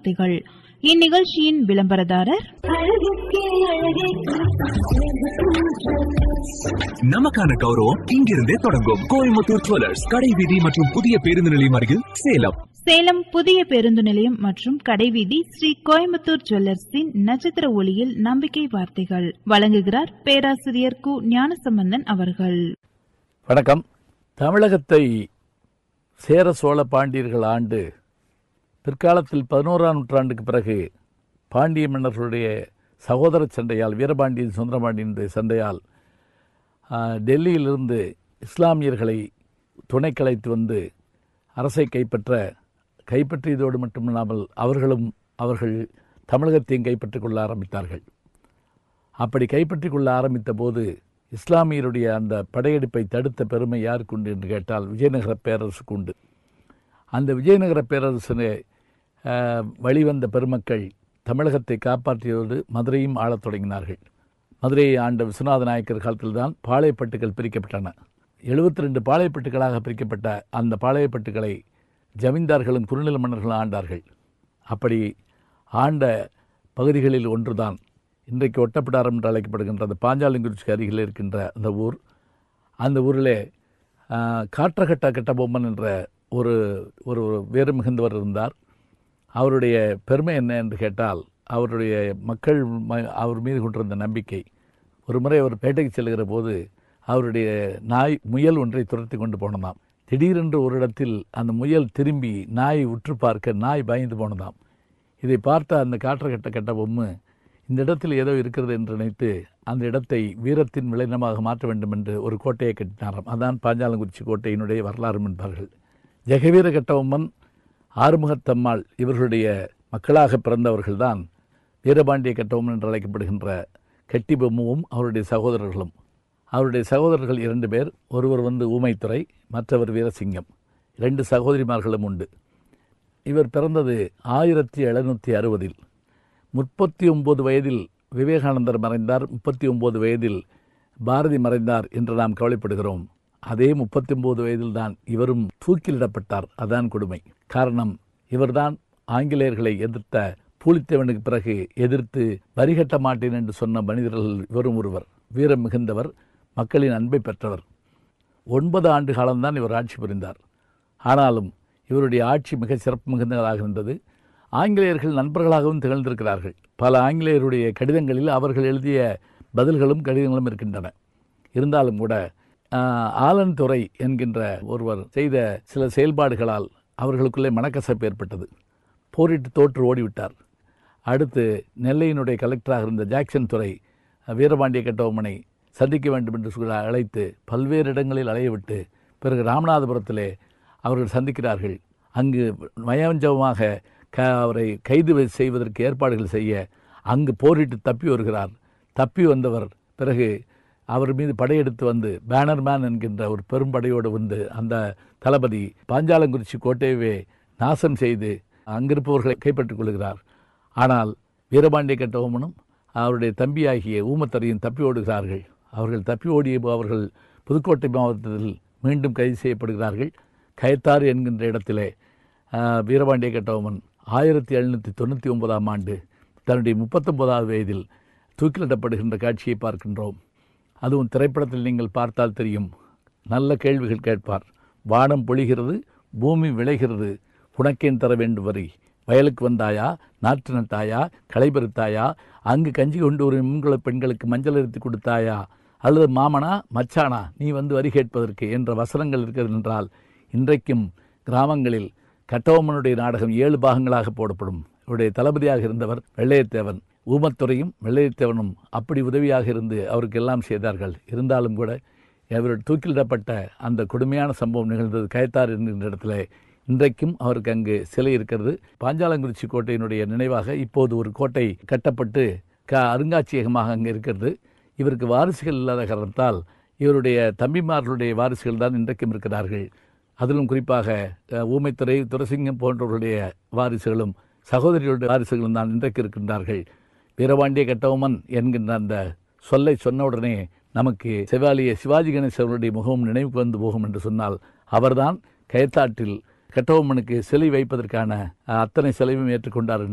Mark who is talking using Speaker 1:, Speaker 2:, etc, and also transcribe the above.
Speaker 1: வார்த்தைகள் இந்நிகழ்ச்சியின் விளம்பரதாரர்
Speaker 2: நமக்கான கௌரவம் இங்கிருந்தே தொடங்கும் கோயம்புத்தூர் ஜுவல்லர்ஸ் கடை வீதி மற்றும் புதிய பேருந்து நிலையம் அருகில் சேலம்
Speaker 1: சேலம் புதிய பேருந்து நிலையம் மற்றும் கடைவீதி ஸ்ரீ கோயம்புத்தூர் ஜுவல்லர்ஸின் நட்சத்திர ஒளியில் நம்பிக்கை வார்த்தைகள் வழங்குகிறார் பேராசிரியர் கு ஞானசம்பந்தன் அவர்கள்
Speaker 3: வணக்கம் தமிழகத்தை சேர சோழ பாண்டியர்கள் ஆண்டு பிற்காலத்தில் பதினோராம் நூற்றாண்டுக்கு பிறகு பாண்டிய மன்னர்களுடைய சகோதர சண்டையால் வீரபாண்டியன் சுந்தரபாண்டியனுடைய சண்டையால் ஆ, டெல்லியிலிருந்து இஸ்லாமியர்களை துணை கலைத்து வந்து அரசை கைப்பற்ற கைப்பற்றியதோடு மட்டுமில்லாமல் அவர்களும் அவர்கள் தமிழகத்தையும் கைப்பற்றிக் கொள்ள ஆரம்பித்தார்கள் அப்படி கைப்பற்றிக் கொள்ள ஆரம்பித்த போது இஸ்லாமியருடைய அந்த படையெடுப்பை தடுத்த பெருமை யாருக்கு உண்டு என்று கேட்டால் விஜயநகர பேரரசுக்கு உண்டு அந்த விஜயநகர பேரரசினை அஹ், வழிவந்த பெருமக்கள் தமிழகத்தை காப்பாற்றியதோடு மதுரையும் ஆளத் தொடங்கினார்கள் மதுரையை ஆண்ட விஸ்வநாத நாயக்கர் காலத்தில்தான் பாளையப்பட்டுகள் பிரிக்கப்பட்டன எழுபத்தி ரெண்டு பாளையப்பட்டுகளாக பிரிக்கப்பட்ட அந்த பாளையப்பட்டுகளை ஜமீன்தார்களும் குறுநில மன்னர்களும் ஆண்டார்கள் அப்படி ஆண்ட பகுதிகளில் ஒன்றுதான் இன்றைக்கு ஒட்டப்பிடாரம் என்று அழைக்கப்படுகின்ற அந்த பாஞ்சாலங்குறிச்சிக்கு அருகில் இருக்கின்ற அந்த ஊர் அந்த ஊரிலே ஆ, காற்றகட்ட கட்டபொம்மன் என்ற ஒரு ஒரு வீர மிகுந்தவர் இருந்தார் அவருடைய பெருமை என்ன என்று கேட்டால் அவருடைய மக்கள் ம- அவர் மீது கொண்டிருந்த நம்பிக்கை ஒரு முறை அவர் பேட்டைக்கு செல்கிற போது அவருடைய நாய் முயல் ஒன்றை துரத்தி கொண்டு போனதாம் திடீரென்று ஒரு இடத்தில் அந்த முயல் திரும்பி நாயை உற்று பார்க்க நாய் பயந்து போனதாம் இதை பார்த்த அந்த காற்றகட்ட கட்ட பொம்மை இந்த இடத்தில் ஏதோ இருக்கிறது என்று நினைத்து அந்த இடத்தை வீரத்தின் விளைநிலமாக மாற்ற வேண்டும் என்று ஒரு கோட்டையை கட்டினாராம் அதான் பாஞ்சாலங்குறிச்சி கோட்டையினுடைய வரலாறு என்பார்கள் ஜெகவீர கட்டபொம்மன் ஆறுமுகத்தம்மாள் இவர்களுடைய மக்களாக பிறந்தவர்கள்தான் வீரபாண்டிய கட்டபொம்மன் என்று அழைக்கப்படுகின்ற கெட்டிபொம்முவும் அவருடைய சகோதரர்களும் அவருடைய சகோதரர்கள் இரண்டு பேர் ஒருவர் வந்து ஊமைத்துறை மற்றவர் வீரசிங்கம் இரண்டு சகோதரிமார்களும் உண்டு இவர் பிறந்தது ஆயிரத்தி எழுநூற்றி அறுபதில் முப்பத்தி ஒன்பது வயதில் விவேகானந்தர் மறைந்தார் முப்பத்தி ஒன்பது வயதில் பாரதி மறைந்தார் என்று நாம் கவலைப்படுகிறோம் அதே முப்பத்தி ஒன்பது வயதில் தான் இவரும் தூக்கிலிடப்பட்டார் அதான் கொடுமை காரணம் இவர்தான் ஆங்கிலேயர்களை எதிர்த்த பூலித்தேவனுக்கு பிறகு எதிர்த்து வரிகட்ட மாட்டேன் என்று சொன்ன மனிதர்கள் இவரும் ஒருவர் வீரம் மிகுந்தவர் மக்களின் அன்பை பெற்றவர் ஒன்பது ஆண்டு காலம்தான் இவர் ஆட்சி புரிந்தார் ஆனாலும் இவருடைய ஆட்சி மிக சிறப்பு மிகுந்ததாக இருந்தது ஆங்கிலேயர்கள் நண்பர்களாகவும் திகழ்ந்திருக்கிறார்கள் பல ஆங்கிலேயருடைய கடிதங்களில் அவர்கள் எழுதிய பதில்களும் கடிதங்களும் இருக்கின்றன இருந்தாலும் கூட ஆஹ், ஆலன் துறை என்கின்ற ஒருவர் செய்த சில செயல்பாடுகளால் அவர்களுக்குள்ளே மனக்கசப்பு ஏற்பட்டது போரிட்டு தோற்று ஓடிவிட்டார் அடுத்து நெல்லையினுடைய கலெக்டராக இருந்த ஜாக்சன் துறை வீரபாண்டிய கட்டபொம்மனை சந்திக்க வேண்டும் என்று சொல்லி அழைத்து பல்வேறு இடங்களில் அலையவிட்டு பிறகு ராமநாதபுரத்திலே அவர்கள் சந்திக்கிறார்கள் அங்கு மயஞ்சமாக க அவரை கைது வை- செய்வதற்கு ஏற்பாடுகள் செய்ய அங்கு போரிட்டு தப்பி வருகிறார் தப்பி வந்தவர் பிறகு அவர் மீது படையெடுத்து வந்து பேனர்மேன் என்கின்ற ஒரு பெரும்படையோடு வந்து அந்த தளபதி பாஞ்சாலங்குறிச்சி கோட்டையவே நாசம் செய்து அங்கிருப்பவர்களை கைப்பற்றிக் கொள்கிறார் ஆனால் வீரபாண்டிய கட்டபொம்மனும் அவருடைய தம்பியாகிய ஊமத்தரையும் தப்பி ஓடுகிறார்கள் அவர்கள் தப்பி ஓடிய அவர்கள் புதுக்கோட்டை மாவட்டத்தில் மீண்டும் கைது செய்யப்படுகிறார்கள் கயத்தாறு என்கின்ற இடத்திலே ஆஹ், வீரபாண்டிய கட்டபொம்மன் ஆயிரத்தி எழுநூற்றி தொண்ணூற்றி ஒன்பதாம் ஆண்டு தன்னுடைய முப்பத்தொன்பதாவது வயதில் தூக்கிலிடப்படுகின்ற காட்சியை பார்க்கின்றோம் அதுவும் திரைப்படத்தில் நீங்கள் பார்த்தால் தெரியும் நல்ல கேள்விகள் கேட்பார் வானம் பொழிகிறது பூமி விளைகிறது உனக்கேன் தர வேண்டும் வரி வயலுக்கு வந்தாயா நாற்று நட்டாயா களை பறித்தாயா அங்கு கஞ்சி கொண்டு வரும் உங்களை பெண்களுக்கு மஞ்சள் அரித்து கொடுத்தாயா அல்லது மாமனா மச்சானா நீ வந்து வரி கேட்பதற்கு என்ற வசனங்கள் இருக்கிறது என்றால் இன்றைக்கும் கிராமங்களில் கட்டபொம்மனுடைய நாடகம் ஏழு பாகங்களாக போடப்படும் இவருடைய தளபதியாக இருந்தவர் வெள்ளையத்தேவன் ஊமத்துறையும் வெள்ளையத்தேவனும் அப்படி உதவியாக இருந்து அவருக்கு எல்லாம் செய்தார்கள் இருந்தாலும் கூட அவர் தூக்கிலிடப்பட்ட அந்த கொடுமையான சம்பவம் நிகழ்ந்தது கயத்தார் என்கின்ற இடத்துல இன்றைக்கும் அவருக்கு அங்கு சிலை இருக்கிறது பாஞ்சாலங்குறிச்சி கோட்டையினுடைய நினைவாக இப்போது ஒரு கோட்டை கட்டப்பட்டு க அருங்காட்சியகமாக அங்கே இருக்கிறது இவருக்கு வாரிசுகள் இல்லாத காரணத்தால் இவருடைய தம்பிமார்களுடைய வாரிசுகள் தான் இன்றைக்கும் இருக்கிறார்கள் அதிலும் குறிப்பாக அஹ், ஊமைத்துறை துரசிங்கம் போன்றவர்களுடைய வாரிசுகளும் சகோதரிகளுடைய வாரிசுகளும் தான் இன்றைக்கு இருக்கின்றார்கள் வீரபாண்டிய கட்டபொம்மன் என்கின்ற அந்த சொல்லை சொன்னவுடனே நமக்கு செவாலிய சிவாஜி கணேசனுடைய முகமும் நினைவுக்கு வந்து போகும் என்று சொன்னால் அவர்தான் கயத்தாற்றில் கட்டபொம்மனுக்கு சிலை வைப்பதற்கான அஹ், அத்தனை செலவையும் ஏற்றுக்கொண்டார்